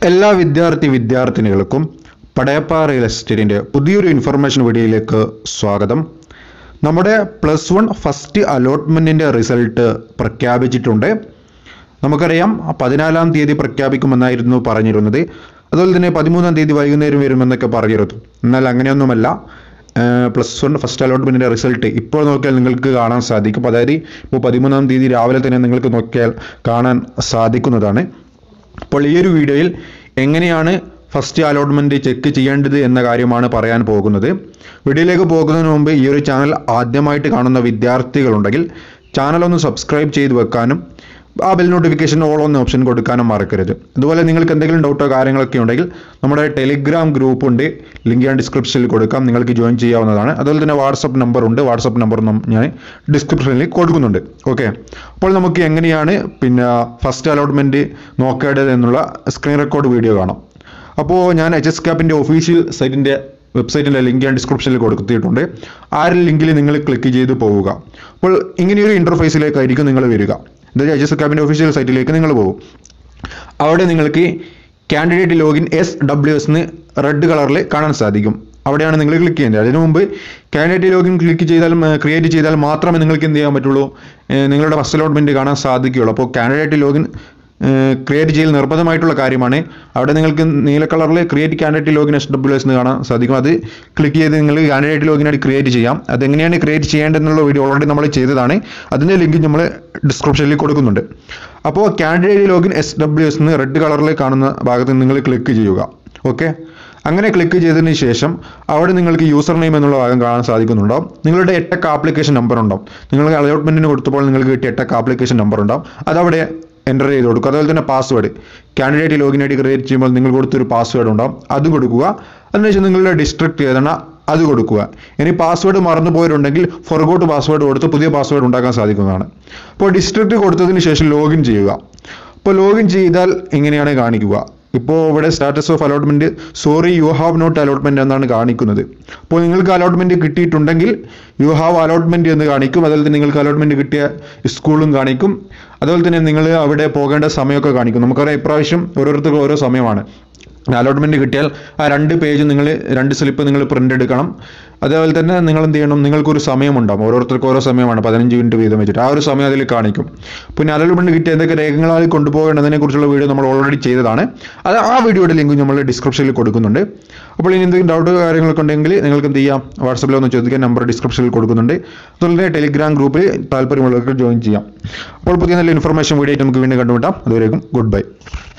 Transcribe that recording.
എല്ലാ വിദ്യാർത്ഥി വിദ്യാർത്ഥിനികൾക്കും പടയപ്പ റിയൽ എസ്റ്റേറ്റിൻ്റെ പുതിയൊരു ഇൻഫർമേഷൻ വീഡിയോയിലേക്ക് സ്വാഗതം നമ്മുടെ പ്ലസ് വൺ ഫസ്റ്റ് അലോട്ട്മെൻറ്റിൻ്റെ റിസൾട്ട് പ്രഖ്യാപിച്ചിട്ടുണ്ട് നമുക്കറിയാം പതിനാലാം തീയതി പ്രഖ്യാപിക്കുമെന്നായിരുന്നു പറഞ്ഞിരുന്നത് അതുപോലെ തന്നെ പതിമൂന്നാം തീയതി വൈകുന്നേരം വരുമെന്നൊക്കെ പറഞ്ഞിരുന്നു എന്നാൽ അങ്ങനെയൊന്നുമല്ല പ്ലസ് വൺ ഫസ്റ്റ് അലോട്ട്മെൻറ്റിൻ്റെ റിസൾട്ട് ഇപ്പോൾ നോക്കിയാൽ നിങ്ങൾക്ക് കാണാൻ സാധിക്കും അതായത് ഇപ്പോൾ പതിമൂന്നാം തീയതി രാവിലെ തന്നെ നിങ്ങൾക്ക് നോക്കിയാൽ കാണാൻ സാധിക്കുന്നതാണ് അപ്പോൾ ഈ ഒരു വീഡിയോയിൽ എങ്ങനെയാണ് ഫസ്റ്റ് അലോട്ട്മെൻറ്റ് ചെക്ക് ചെയ്യേണ്ടത് എന്ന കാര്യമാണ് പറയാൻ പോകുന്നത് വീഡിയോയിലേക്ക് പോകുന്നതിന് മുമ്പ് ഈ ഒരു ചാനൽ ആദ്യമായിട്ട് കാണുന്ന വിദ്യാർത്ഥികളുണ്ടെങ്കിൽ ചാനൽ ഒന്ന് സബ്സ്ക്രൈബ് ചെയ്ത് വെക്കാനും ആ ബെൽ നോട്ടിഫിക്കേഷൻ ഓൾ എന്ന ഓപ്ഷൻ കൊടുക്കാനും മറക്കരുത് അതുപോലെ നിങ്ങൾക്ക് എന്തെങ്കിലും ഡൗട്ടോ കാര്യങ്ങളൊക്കെ ഉണ്ടെങ്കിൽ നമ്മുടെ ടെലിഗ്രാം ഗ്രൂപ്പ് ഉണ്ട് ലിങ്ക് ഞാൻ ഡിസ്ക്രിപ്ഷനിൽ കൊടുക്കാം നിങ്ങൾക്ക് ജോയിൻ ചെയ്യാവുന്നതാണ് അതുപോലെ തന്നെ വാട്സപ്പ് നമ്പർ ഉണ്ട് വാട്സപ്പ് നമ്പർ ഞാൻ ഡിസ്ക്രിപ്ഷനിൽ കൊടുക്കുന്നുണ്ട് ഓക്കെ അപ്പോൾ നമുക്ക് എങ്ങനെയാണ് പിന്നെ ഫസ്റ്റ് അലോട്ട്മെൻറ്റ് നോക്കേണ്ടത് എന്നുള്ള സ്ക്രീൻ റെക്കോർഡ് വീഡിയോ കാണാം അപ്പോൾ ഞാൻ എച്ച് എസ് ക്യാപ്പിൻ്റെ ഒഫീഷ്യൽ സൈറ്റിൻ്റെ വെബ്സൈറ്റിൻ്റെ ലിങ്ക് ഞാൻ ഡിസ്ക്രിപ്ഷനിൽ കൊടുത്തിട്ടുണ്ട് ആ ഒരു ലിങ്കിൽ നിങ്ങൾ ക്ലിക്ക് ചെയ്ത് പോവുക അപ്പോൾ ഇങ്ങനെയൊരു ഇൻ്റർഫേസിലേക്കായിരിക്കും നിങ്ങൾ വരിക എന്താ എച്ച് എസ് ക്യാപ്പിൻ്റെ ഒഫീഷ്യൽ സൈറ്റിലേക്ക് നിങ്ങൾ പോകും അവിടെ നിങ്ങൾക്ക് candidate login S W S എന്ന് റെഡ് കളറിൽ കാണാൻ സാധിക്കും അവിടെയാണ് നിങ്ങൾ ക്ലിക്ക് ചെയ്യേണ്ടത് അതിനു മുമ്പ് കാൻഡിഡേറ്റ് ലോഗിൻ ക്ലിക്ക് ചെയ്താൽ ക്രിയേറ്റ് ചെയ്താൽ മാത്രമേ നിങ്ങൾക്ക് എന്ത് ചെയ്യാൻ പറ്റുള്ളൂ ഏഹ് നിങ്ങളുടെ ഫസ്റ്റ് അലോട്ട്മെൻറ്റ് കാണാൻ സാധിക്കുകയുള്ളൂ അപ്പോൾ കാൻഡിഡേറ്റ് ലോഗിൻ ക്രിയേറ്റ് ചെയ്യൽ നിർബന്ധമായിട്ടുള്ള കാര്യമാണ് അവിടെ നിങ്ങൾക്ക് നീല കളറിൽ create candidate login S W S എന്ന് കാണാൻ സാധിക്കും അത് ക്ലിക്ക് ചെയ്ത് നിങ്ങൾ കാൻഡിഡേറ്റ് ലോഗിനായിട്ട് ക്രിയേറ്റ് ചെയ്യാം അതെങ്ങനെയാണ് ക്രിയേറ്റ് ചെയ്യേണ്ടതെന്നുള്ള വീഡിയോ ഓൾറെഡി നമ്മൾ ചെയ്തതാണ് അതിൻ്റെ ലിങ്ക് നമ്മൾ ഡിസ്ക്രിപ്ഷനിൽ കൊടുക്കുന്നുണ്ട് അപ്പോൾ candidate login S W S എന്ന് റെഡ് കളറിൽ കാണുന്ന ഭാഗത്ത് നിങ്ങൾ ക്ലിക്ക് ചെയ്യുക ഓക്കെ അങ്ങനെ ക്ലിക്ക് ചെയ്തതിന് ശേഷം അവിടെ നിങ്ങൾക്ക് യൂസർ നെയിം എന്നുള്ള ഭാഗം കാണാൻ സാധിക്കുന്നുണ്ടാവും നിങ്ങളുടെ എട്ടക്ക് ആപ്ലിക്കേഷൻ നമ്പർ ഉണ്ടാവും നിങ്ങൾ അലോട്ട്മെൻറ്റിന് കൊടുത്തപ്പോൾ നിങ്ങൾക്ക് കിട്ടിയ എട്ടക്ക് ആപ്ലിക്കേഷൻ നമ്പർ ഉണ്ടാവും അതവിടെ എൻ്റർ ചെയ്ത് കൊടുക്കുക അതുപോലെ തന്നെ password candidate login I D create ചെയ്യുമ്പോൾ നിങ്ങൾ കൊടുത്തൊരു പാസ്വേഡ് ഉണ്ടാവും അത് കൊടുക്കുക അതിനുശേഷം നിങ്ങളുടെ ഡിസ്ട്രിക്ട് ഏതാണ് അത് കൊടുക്കുക ഇനി പാസ്വേഡ് മറന്നു പോയിട്ടുണ്ടെങ്കിൽ ഫൊർഗോട്ട് പാസ്വേഡ് കൊടുത്ത് പുതിയ പാസ്വേഡ് ഉണ്ടാക്കാൻ സാധിക്കുന്നതാണ് അപ്പോൾ ഡിസ്ട്രിക്ട് കൊടുത്തതിന് ശേഷം ലോഗിൻ ചെയ്യുക അപ്പോൾ ലോഗിൻ ചെയ്താൽ ഇങ്ങനെയാണ് കാണിക്കുക ഇപ്പോൾ ഇവിടെ status of allotment sorry you have not allotment എന്നാണ് കാണിക്കുന്നത് അപ്പോൾ നിങ്ങൾക്ക് അലോട്ട്മെൻറ്റ് കിട്ടിയിട്ടുണ്ടെങ്കിൽ യു ഹാവ് അലോട്ട്മെൻറ്റ് എന്ന് കാണിക്കും അതുപോലെ തന്നെ നിങ്ങൾക്ക് അലോട്ട്മെൻറ്റ് കിട്ടിയ സ്കൂളും കാണിക്കും അതുപോലെ തന്നെ നിങ്ങൾ അവിടെ പോകേണ്ട സമയമൊക്കെ കാണിക്കും നമുക്കറിയാം ഇപ്രാവശ്യം ഓരോരുത്തർക്കും ഓരോ സമയമാണ് അലോട്ട്മെൻറ്റ് കിട്ടിയാൽ ആ രണ്ട് പേജ് നിങ്ങൾ രണ്ട് സ്ലിപ്പ് നിങ്ങൾ പ്രിൻ്റ് എടുക്കണം അതേപോലെ തന്നെ നിങ്ങൾ എന്ത് ചെയ്യണം നിങ്ങൾക്കൊരു സമയമുണ്ടാകും ഓരോരുത്തർക്കും ഓരോ സമയമാണ് പതിനഞ്ച് മിനിറ്റ് വീതം വെച്ചിട്ട് ആ ഒരു സമയം അതിൽ കാണിക്കും പിന്നെ അലോട്ട്മെൻറ്റ് കിട്ടിയ എന്തൊക്കെ രേഖകളാൽ കൊണ്ടുപോകേണ്ടതിനെ കുറിച്ചുള്ള വീഡിയോ നമ്മൾ ഓൾറെഡി ചെയ്തതാണ് അത് ആ വീഡിയോയുടെ ലിങ്ക് നമ്മൾ ഡിസ്ക്രിപ്ഷനിൽ കൊടുക്കുന്നുണ്ട് അപ്പോൾ ഇനി എന്തെങ്കിലും ഡൗട്ട് കാര്യങ്ങളൊക്കെ ഉണ്ടെങ്കിൽ നിങ്ങൾക്ക് എന്ത് ചെയ്യാം വാട്സപ്പിൽ ഒന്ന് ചോദിക്കാൻ നമ്പർ ഡിസ്ക്രിപ്ഷനിൽ കൊടുക്കുന്നുണ്ട് അതുപോലെ തന്നെ ടെലിഗ്രാം ഗ്രൂപ്പിൽ താല്പര്യമുള്ളവർക്ക് ജോയിൻ ചെയ്യാം അപ്പോൾ പുതിയ നല്ല ഇൻഫർമേഷൻ വീഡിയോ ആയിട്ട് നമുക്ക് വീണ്ടും കണ്ടുമുട്ടാം അതുവരേക്കും ഗുഡ് ബൈ